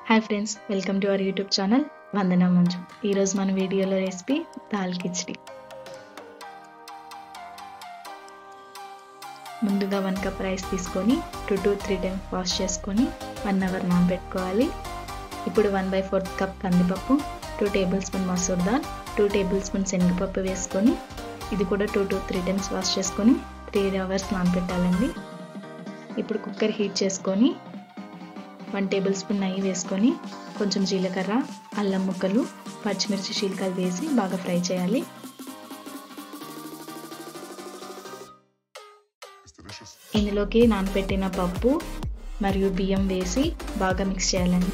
hi friends welcome to our YouTube channel Vandana Manju ఈరోజు మన వీడియోలో రెసిపీ దాల్ కిచడి ముందుగా వన్ కప్ రైస్ తీసుకొని two to three times wash చేసుకొని వన్ అవర్ నానబెట్టుకోవాలి ఇప్పుడు వన్ బై ఫోర్త్ కప్ కందిపప్పు టూ టేబుల్ స్పూన్ మసూర్ దాల్ టూ టేబుల్ స్పూన్ శనగపప్పు వేసుకొని ఇది కూడా two to three times wash చేసుకొని త్రీ అవర్స్ నానబెట్టాలండి ఇప్పుడు కుక్కర్ హీట్ చేసుకొని వన్ టేబుల్ స్పూన్ నెయ్యి వేసుకొని కొంచెం జీలకర్ర అల్లం ముక్కలు పచ్చిమిర్చి చీలికలు వేసి బాగా ఫ్రై చేయాలి ఇందులోకి నానబెట్టిన పప్పు మరియు బియ్యం వేసి బాగా మిక్స్ చేయాలండి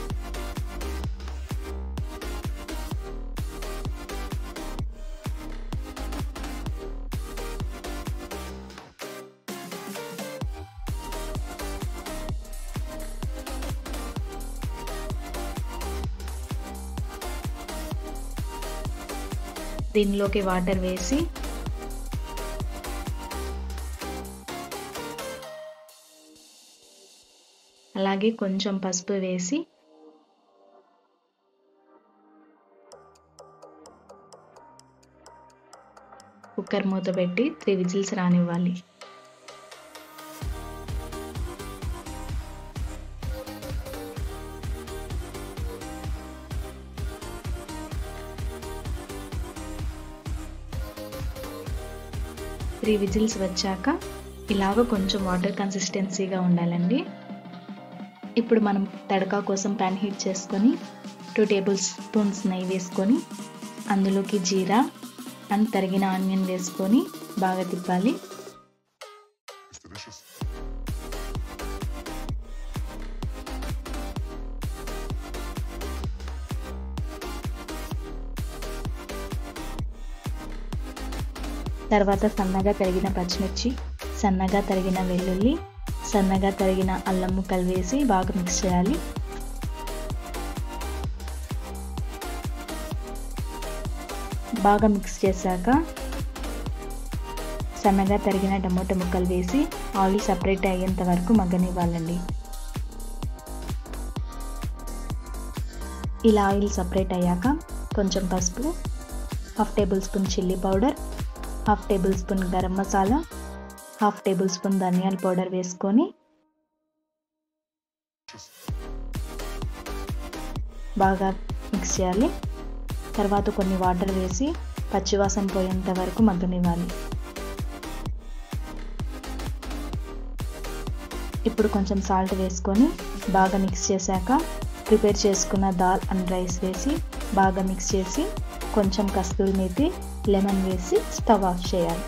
దీనిలోకి వాటర్ వేసి అలాగే కొంచెం పసుపు వేసి కుక్కర్ మూత పెట్టి త్రీ విజిల్స్ రానివ్వాలి త్రీ విజిల్స్ వచ్చాక ఇలాగ కొంచెం వాటర్ కన్సిస్టెన్సీగా ఉండాలండి ఇప్పుడు మనం తడకా కోసం ప్యాన్ హీట్ చేసుకొని టూ టేబుల్ స్పూన్స్ నెయ్యి వేసుకొని అందులోకి జీరా అండ్ తరిగిన ఆనియన్ వేసుకొని బాగా తిప్పాలి తర్వాత సన్నగా తరిగిన పచ్చిమిర్చి సన్నగా తరిగిన వెల్లుల్లి సన్నగా తరిగిన అల్లం ముక్కలు వేసి బాగా మిక్స్ చేయాలి బాగా మిక్స్ చేశాక సన్నగా తరిగిన టమోటా ముక్కలు వేసి ఆయిల్ సపరేట్ అయ్యేంత వరకు మగ్గనివ్వాలండి ఇలా ఆయిల్ సపరేట్ అయ్యాక కొంచెం పసుపు half tablespoon chilli powder half tablespoon garam masala half tablespoon ధనియాల పౌడర్ వేసుకొని బాగా మిక్స్ చేయాలి తర్వాత కొన్ని వాటర్ వేసి పచ్చివాసన పోయేంత వరకు మగ్గనివ్వాలి ఇప్పుడు కొంచెం సాల్ట్ వేసుకొని బాగా మిక్స్ చేశాక ప్రిపేర్ చేసుకున్న దాల్ అండ్ రైస్ వేసి బాగా మిక్స్ చేసి కొంచెం కస్తూరి మేతి లెమన్ వేసి స్టవ్ ఆఫ్ చేయాలి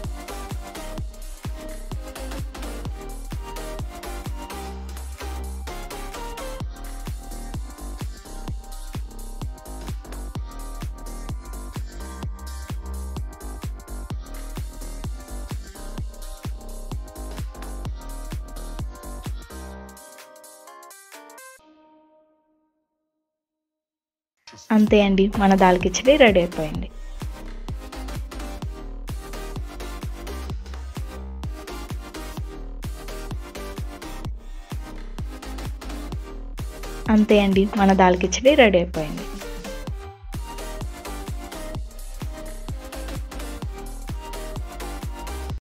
అంతే అండి మన దాల్ కిచడి రెడీ అయిపోయింది అంతే అండి మన దాల్ కిచడి రెడీ అయిపోయింది